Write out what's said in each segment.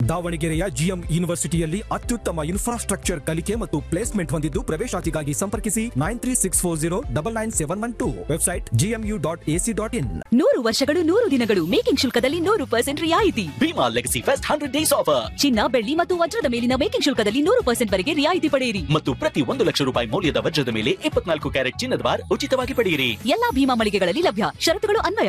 ದಾವಣಗೆರೆಯ ಜಿಎಂ ಯೂನಿವರ್ಸಿಟಿಯಲ್ಲಿ ಅತ್ಯುತ್ತಮ ಇನ್ಫ್ರಾಸ್ಟ್ರಕ್ಚರ್ ಕಲಿಕೆ ಮತ್ತು ಪ್ಲೇಸ್ಮೆಂಟ್ ಹೊಂದಿದ್ದು ಪ್ರವೇಶಾತಿಗಾಗಿ ಸಂಪರ್ಕಿಸಿ nine three six four zero double nine seven one two website GMU dot AC dot in ನೂರು ವರ್ಷಗಳು ನೂರು ದಿನಗಳು ಮೇಕಿಂಗ್ ಶುಲ್ಕದಲ್ಲಿ ನೂರು ಪರ್ಸೆಂಟ್ ರಿಯಾಯಿತಿ Bhima legacy fest hundred days offer ಚಿನ್ನ ಬೆಳ್ಳಿ ಮತ್ತು ವಜ್ರದ ಮೇಲಿನ ಮೇಕಿಂಗ್ ಶುಲ್ಕದಲ್ಲಿ ನೂರು ಪರ್ಸೆಂಟ್ ವರೆಗೆ ರಿಯಾಯಿತಿ ಪಡೆಯಿರಿ ಮತ್ತು ಪ್ರತಿ ಒಂದು ಲಕ್ಷ ರೂಪಾಯಿ ಮೌಲ್ಯದ ವಜ್ರದ ಮೇಲೆ ಇಪ್ಪತ್ನಾಲ್ಕು ಕ್ಯಾರೆಟ್ ಚಿನ್ನದ ಬಾರ್ ಉಚಿತವಾಗಿ ಪಡೆಯಿರಿ ಎಲ್ಲಾ ಭೀಮಾ ಮಳಿಗೆಗಳಲ್ಲಿ ಲಭ್ಯ ಷರತ್ತುಗಳು ಅನ್ವಯ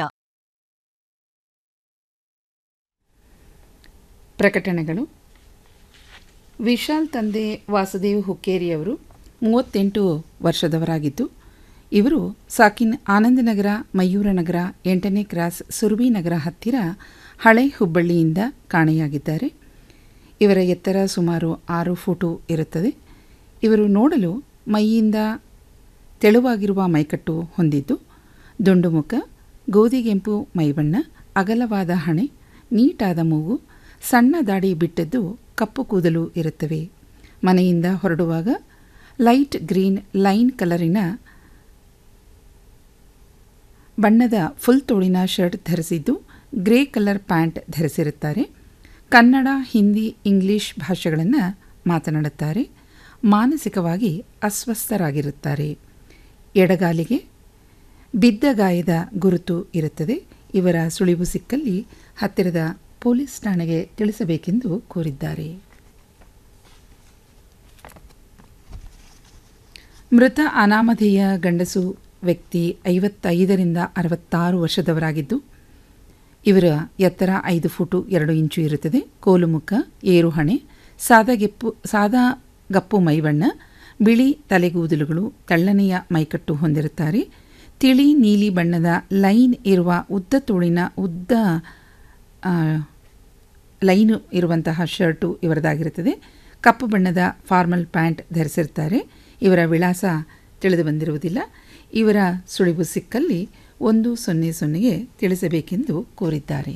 ಪ್ರಕಟಣೆಗಳು ವಿಶಾಲ್ ತಂದೆ ವಾಸುದೇವ್ ಹುಕ್ಕೇರಿಯವರು ಮೂವತ್ತೆಂಟು ವರ್ಷದವರಾಗಿದ್ದು ಇವರು ಸಾಕಿನ್ ಆನಂದನಗರ ಮಯೂರನಗರ ಎಂಟನೇ ಕ್ರಾಸ್ ಸುರಭಿ ನಗರ ಹತ್ತಿರ ಹಳೆ ಹುಬ್ಬಳ್ಳಿಯಿಂದ ಕಾಣೆಯಾಗಿದ್ದಾರೆ ಇವರ ಎತ್ತರ ಸುಮಾರು ಆರು ಫೂಟು ಇರುತ್ತದೆ ಇವರು ನೋಡಲು ಮೈಯಿಂದ ತೆಳುವಾಗಿರುವ ಮೈಕಟ್ಟು ಹೊಂದಿದ್ದು ದುಂಡು ಮುಖ ಗೋಧಿಗೆಂಪು ಮೈಬಣ್ಣ ಅಗಲವಾದ ಹಣೆ ನೀಟಾದ ಮೂಗು ಸಣ್ಣ ದಾಡಿ ಬಿಟ್ಟದ್ದು ಕಪ್ಪು ಕೂದಲು ಇರುತ್ತವೆ ಮನೆಯಿಂದ ಹೊರಡುವಾಗ ಲೈಟ್ ಗ್ರೀನ್ ಲೈನ್ ಕಲರಿನ ಬಣ್ಣದ ಫುಲ್ ತೋಳಿನ ಶರ್ಟ್ ಧರಿಸಿದ್ದು ಗ್ರೇ ಕಲರ್ ಪ್ಯಾಂಟ್ ಧರಿಸಿರುತ್ತಾರೆ ಕನ್ನಡ ಹಿಂದಿ ಇಂಗ್ಲಿಷ್ ಭಾಷೆಗಳನ್ನು ಮಾತನಾಡುತ್ತಾರೆ ಮಾನಸಿಕವಾಗಿ ಅಸ್ವಸ್ಥರಾಗಿರುತ್ತಾರೆ ಎಡಗಾಲಿಗೆ ಬಿದ್ದ ಗಾಯದ ಗುರುತು ಇರುತ್ತದೆ ಇವರ ಸುಳಿವು ಸಿಕ್ಕಲ್ಲಿ ಹತ್ತಿರದ ಪೊಲೀಸ್ ಠಾಣೆಗೆ ತಿಳಿಸಬೇಕೆಂದು ಕೋರಿದ್ದಾರೆ ಮೃತ ಅನಾಮಧೇಯ ಗಂಡಸು ವ್ಯಕ್ತಿ ಐವತ್ತೈದರಿಂದ ಅರವತ್ತಾರು ವರ್ಷದವರಾಗಿದ್ದು ಇವರ ಎತ್ತರ ಐದು ಫುಟು ಎರಡು ಇಂಚು ಇರುತ್ತದೆ ಕೋಲು ಮುಖ ಏರು ಹಣೆ ಸಾದಾಗೆಪ್ಪು ಸಾದಾ ಗಪ್ಪು ಮೈಬಣ್ಣ ಬಿಳಿ ತಲೆಗೂದಲುಗಳು ತೆಳ್ಳನೆಯ ಮೈಕಟ್ಟು ಹೊಂದಿರುತ್ತಾರೆ ತಿಳಿ ನೀಲಿ ಬಣ್ಣದ ಲೈನ್ ಇರುವ ಉದ್ದ ತೋಳಿನ ಉದ್ದ ಆ, ಲೈನು ಇರುವಂತಹ ಶರ್ಟು ಇವರದಾಗಿರುತ್ತದೆ ಕಪ್ಪು ಬಣ್ಣದ ಫಾರ್ಮಲ್ ಪ್ಯಾಂಟ್ ಧರಿಸಿರ್ತಾರೆ ಇವರ ವಿಳಾಸ ತಿಳಿದು ಬಂದಿರುವುದಿಲ್ಲ ಇವರ ಸುಳಿವು ಸಿಕ್ಕಲ್ಲಿ ಒಂದು ಸೊನ್ನೆ ಸೊನ್ನೆಗೆ ತಿಳಿಸಬೇಕೆಂದು ಕೋರಿದ್ದಾರೆ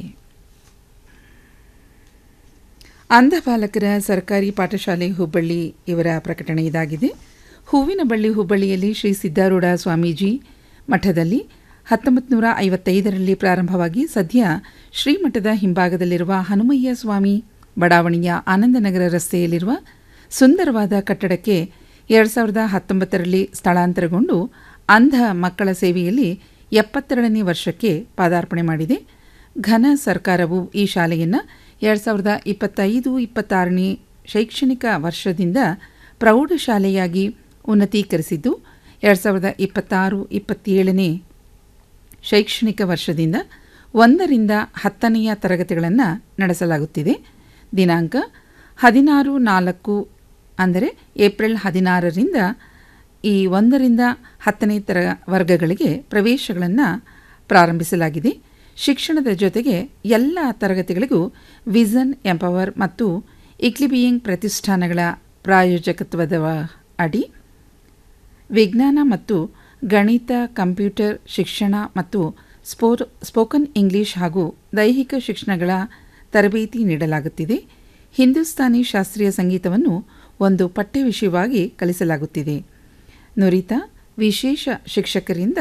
ಅಂಧ ಬಾಲಕರ ಸರ್ಕಾರಿ ಪಾಠಶಾಲೆ ಹುಬ್ಬಳ್ಳಿ ಇವರ ಪ್ರಕಟಣೆ ಇದಾಗಿದೆ ಹೂವಿನ ಬಳ್ಳಿ ಹುಬ್ಬಳ್ಳಿಯಲ್ಲಿ ಶ್ರೀ ಸಿದ್ದಾರೂಢ ಸ್ವಾಮೀಜಿ ಮಠದಲ್ಲಿ ಹತ್ತೊಂಬತ್ತು ನೂರ ಐವತ್ತೈದರಲ್ಲಿ ಪ್ರಾರಂಭವಾಗಿ ಸದ್ಯ ಶ್ರೀಮಠದ ಹಿಂಭಾಗದಲ್ಲಿರುವ ಹನುಮಯ್ಯ ಸ್ವಾಮಿ ಬಡಾವಣೆಯ ಆನಂದನಗರ ರಸ್ತೆಯಲ್ಲಿರುವ ಸುಂದರವಾದ ಕಟ್ಟಡಕ್ಕೆ ಎರಡು ಸಾವಿರದ ಹತ್ತೊಂಬತ್ತರಲ್ಲಿ ಸ್ಥಳಾಂತರಗೊಂಡು ಅಂಧ ಮಕ್ಕಳ ಸೇವೆಯಲ್ಲಿ ಎಪ್ಪತ್ತೆರಡನೇ ವರ್ಷಕ್ಕೆ ಪಾದಾರ್ಪಣೆ ಮಾಡಿದೆ ಘನ ಸರ್ಕಾರವು ಈ ಶಾಲೆಯನ್ನು ಎರಡು ಸಾವಿರದ ಇಪ್ಪತ್ತೈದು ಇಪ್ಪತ್ತಾರನೇ ಶೈಕ್ಷಣಿಕ ವರ್ಷದಿಂದ ಪ್ರೌಢಶಾಲೆಯಾಗಿ ಉನ್ನತೀಕರಿಸಿದ್ದು ಎರಡು ಸಾವಿರದ ಇಪ್ಪತ್ತಾರು ಇಪ್ಪತ್ತೇಳನೇ ಶೈಕ್ಷಣಿಕ ವರ್ಷದಿಂದ ಒಂದರಿಂದ ಹತ್ತನೆಯ ತರಗತಿಗಳನ್ನು ನಡೆಸಲಾಗುತ್ತಿದೆ ದಿನಾಂಕ ಹದಿನಾರು ನಾಲ್ಕು ಅಂದರೆ ಏಪ್ರಿಲ್ ಹದಿನಾರರಿಂದ ಈ ಒಂದರಿಂದ ಹತ್ತನೇ ತರ ವರ್ಗಗಳಿಗೆ ಪ್ರವೇಶಗಳನ್ನು ಪ್ರಾರಂಭಿಸಲಾಗಿದೆ ಶಿಕ್ಷಣದ ಜೊತೆಗೆ ಎಲ್ಲ ತರಗತಿಗಳಿಗೂ ವಿಸನ್ ಎಂಪವರ್ ಮತ್ತು ಇಕ್ಲಿಬಿಯಿಂಗ್ ಪ್ರತಿಷ್ಠಾನಗಳ ಪ್ರಾಯೋಜಕತ್ವದ ಅಡಿ ವಿಜ್ಞಾನ ಮತ್ತು ಗಣಿತ ಕಂಪ್ಯೂಟರ್ ಶಿಕ್ಷಣ ಮತ್ತು ಸ್ಪೋರ್ ಸ್ಪೋಕನ್ ಇಂಗ್ಲಿಷ್ ಹಾಗೂ ದೈಹಿಕ ಶಿಕ್ಷಣಗಳ ತರಬೇತಿ ನೀಡಲಾಗುತ್ತಿದೆ ಹಿಂದೂಸ್ತಾನಿ ಶಾಸ್ತ್ರೀಯ ಸಂಗೀತವನ್ನು ಒಂದು ಪಠ್ಯ ವಿಷಯವಾಗಿ ಕಲಿಸಲಾಗುತ್ತಿದೆ ನುರಿತ ವಿಶೇಷ ಶಿಕ್ಷಕರಿಂದ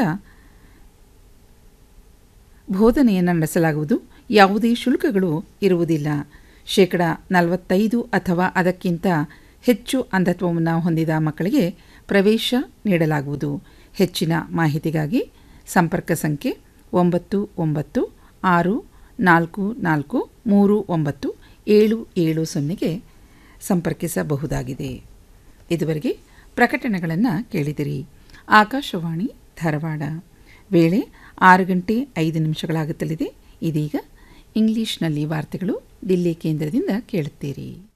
ಬೋಧನೆಯನ್ನು ನಡೆಸಲಾಗುವುದು ಯಾವುದೇ ಶುಲ್ಕಗಳು ಇರುವುದಿಲ್ಲ ಶೇಕಡ ನಲವತ್ತೈದು ಅಥವಾ ಅದಕ್ಕಿಂತ ಹೆಚ್ಚು ಅಂಧತ್ವವನ್ನು ಹೊಂದಿದ ಮಕ್ಕಳಿಗೆ ಪ್ರವೇಶ ನೀಡಲಾಗುವುದು ಹೆಚ್ಚಿನ ಮಾಹಿತಿಗಾಗಿ ಸಂಪರ್ಕ ಸಂಖ್ಯೆ ಒಂಬತ್ತು ಒಂಬತ್ತು ಆರು ನಾಲ್ಕು ನಾಲ್ಕು ಮೂರು ಒಂಬತ್ತು ಏಳು ಏಳು ಸೊನ್ನೆಗೆ ಸಂಪರ್ಕಿಸಬಹುದಾಗಿದೆ ಇದುವರೆಗೆ ಪ್ರಕಟಣೆಗಳನ್ನು ಕೇಳಿದಿರಿ ಆಕಾಶವಾಣಿ ಧಾರವಾಡ ವೇಳೆ ಆರು ಗಂಟೆ ಐದು ನಿಮಿಷಗಳಾಗುತ್ತಲಿದೆ ಇದೀಗ ಇಂಗ್ಲಿಷ್ನಲ್ಲಿ ವಾರ್ತೆಗಳು ದಿಲ್ಲಿ ಕೇಂದ್ರದಿಂದ ಕೇಳುತ್ತೀರಿ